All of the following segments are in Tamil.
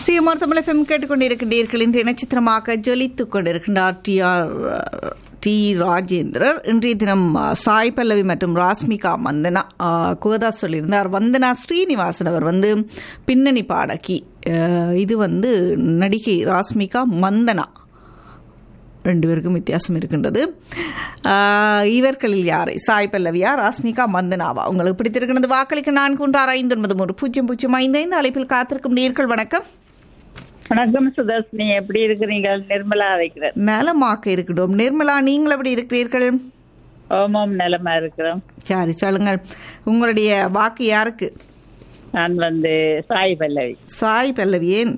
சிஎம்ஆர் தமிழ் எஃப்எம் கேட்டுக்கொண்டிருக்கின்றீர்கள் இன்று நட்சத்திரமாக ஜொலித்துக் கொண்டிருக்கின்றார் டி ஆர் டி ராஜேந்திரர் இன்றைய தினம் ஆ, சாய் பல்லவி மற்றும் ராஸ்மிகா மந்தனா ஆ, கோதா சொல்லியிருந்தார் வந்தனா ஸ்ரீனிவாசன் அவர் வந்து பின்னணி பாடகி ஆ, இது வந்து நடிகை ராஸ்மிகா மந்தனா ரெண்டு பேருக்கும் வித்தியாசம் இருக்கின்றது ஆஹ் இவர்களில் யாரை சாய் பல்லவியா ராஸ்மிகா மந்தனாவா உங்களுக்கு பிடித்திருக்கிறது வாக்களிக்க நான்கு ஒன்று ஆறு ஐந்து ஒன்பது மூன்று பூஜ்ஜியம் பூஜ்ஜியம் ஐந்து ஐந்து அழைப்பில் காத்திருக்கும் நேர்கள் வணக்கம் வணக்கம் சுதர்ஷினி எப்படி இருக்கிறீங்க நிர்மலா வைக்கிறேன் நலமாக்க இருக்கின்றோம் நிர்மலா நீங்கள் எப்படி இருக்கிறீர்கள் ஓமம் நிலமா இருக்கிறோம் சரி சொல்லுங்கள் உங்களுடைய வாக்கு யாருக்கு நான் வந்து சாய் பல்லவி சாய் பல்லவி ஏன்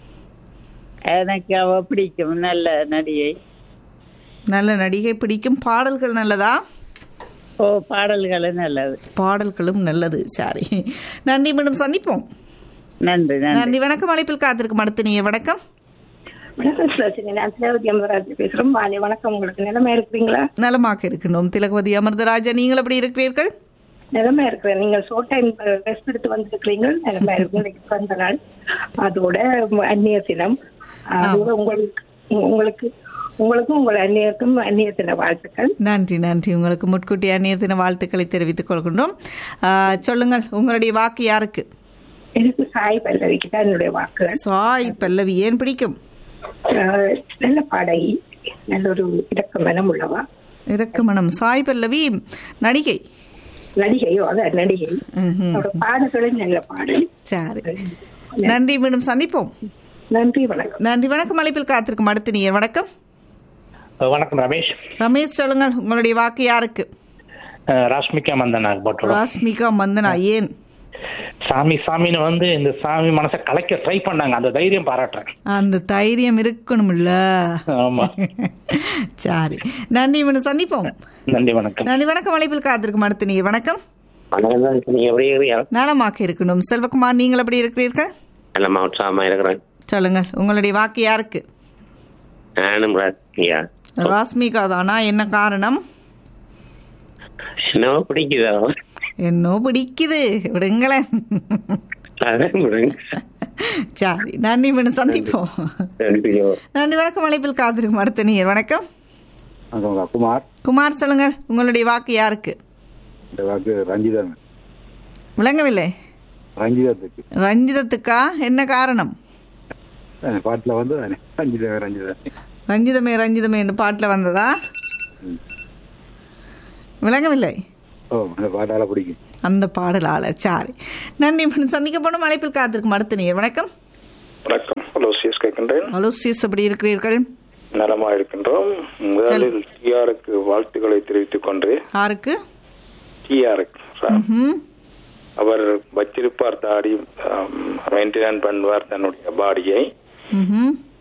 எனக்கு அவ பிடிக்கும் நல்ல நடிகை நல்ல நடிகை பிடிக்கும் பாடல்கள் நல்லதா ஓ பாடல்களும் நல்லது பாடல்களும் நல்லது சரி நன்றி மீண்டும் சந்திப்போம் நன்றி நன்றி நன்றி வணக்கம் அழைப்பில் காத்திருக்கும் அடுத்த நீர் வணக்கம் வணக்கம் சுலட்சுமி நான் திலவதி அமராஜ் பேசுறோம் மாலை வணக்கம் உங்களுக்கு நிலைமை இருக்கிறீங்களா நலமாக இருக்கின்றோம் திலகவதி அமிர்தராஜா நீங்கள் எப்படி இருக்கிறீர்கள் நிலைமை இருக்கிறேன் நீங்க ஷோ டைம் ரெஸ்ட் எடுத்து வந்திருக்கிறீங்க நிலைமை இருக்கு இன்னைக்கு பிறந்த நாள் அதோட அந்நிய தினம் அதோட உங்களுக்கு உங்களுக்கு உங்களுக்கும் உங்கள் அந்நியருக்கும் அந்நிய தின வாழ்த்துக்கள் நன்றி நன்றி உங்களுக்கு முட்கூட்டி அந்நிய தின வாழ்த்துக்களை தெரிவித்துக் கொள்கின்றோம் ஆ, சொல்லுங்கள் உங்களுடைய வாக்கு யாருக்கு எனக்கு சாய் பல்லவிக்கு தான் என்னுடைய வாக்குகள் சாய் பல்லவி ஏன் பிடிக்கும் ஆஹ் நல்ல பாடகி நல்ல ஒரு இடக்க மனம் உள்ளவா இரக்கமணம் சாய் பல்லவி நடிகை நடிகையோ அதான் நடிகை ம்ஹும். அவரோட பாடல்களும் நல்ல பாடல் சரி நன்றி மீண்டும் சந்திப்போம் நன்றி வணக்கம் நன்றி வணக்கம் அழைப்பில் காத்திருக்கும் அடுத்த நீர் வணக்கம் அஹ் வணக்கம் ரமேஷ் ரமேஷ் சொல்லுங்கள் உங்களுடைய வாக்கு யாருக்கு அஹ் ராஷ்மிகா மந்தனாக் போட்டுருவோம் ராஸ்மிகா மந்தனா ஏன் சாமி சாமின்னு வந்து இந்த சாமி மனசை கலைக்க ட்ரை பண்ணாங்க அந்த தைரியம் பாராட்டுறேன் அந்த தைரியம் இருக்கணும்ல ஆமா சரி நன்றி மீண்டும் சந்திப்போம் நன்றி வணக்கம் நன்றி வணக்கம் அழைப்பில் காத்திருக்கும் அடுத்த நீர் வணக்கம் வணக்கம் தான் நீங்க எப்படி இருக்கிறீங்க நலமாக இருக்கணும் செல்வகுமார் நீங்கள் எப்படி இருக்கிறீர்கள் நல்ல உற்சாகமா இருக்கிறேன் சொல்லுங்கள் உங்களுடைய வாக்கு யாருக்கு நானும் ராஜ்யா ராஸ்மிகா தானா என்ன காரணம் என்ன பிடிக்குதோ என்னோ பிடிக்குது விடுங்களேன் அதான் விடுங்க. சரி நன்றி மீண்டும் சந்திப்போம் நன்றியோ. நன்றி வணக்கம் அழைப்பில் காத்திருக்கும் அடுத்த நீர் வணக்கம் வணக்கம் குமார் குமார் சொல்லுங்கள் உங்களுடைய வாக்கு யாருக்கு இந்த வாக்கு ரஞ்சிதன் விளங்கவில்லை ரஞ்சிதத்துக்கு ரஞ்சிதத்துக்கா என்ன காரணம் அந்த பாட்டில் வந்து ரஞ்சிதன் ரஞ்சிதன் ரஞ்சிதமே ரஞ்சிதமே என்று பாட்டில் வந்ததா விளங்கவில்லை ஓ அந்த பாட்டால பிடிக்கும் அந்த பாடலாள சாரி நன்றி மீண்டும் சந்திக்கப்படும் அழைப்பில் காத்திருக்கும் அடுத்த நீர் வணக்கம் வணக்கம் ஹலோ சிஎஸ் கேட்கின்றேன் ஹலோ சீஸ் எப்படி இருக்கிறீர்கள் நலமா இருக்கின்றோம் முதலில் டிஆருக்கு வாழ்த்துக்களை தெரிவித்துக் கொண்டு யாருக்கு டிஆருக்கு ம்ஹும். அவர் வச்சிருப்பார் தாடி மெயின்டெனன் பண்ணுவார் தன்னுடைய பாடியை ம்ஹும்.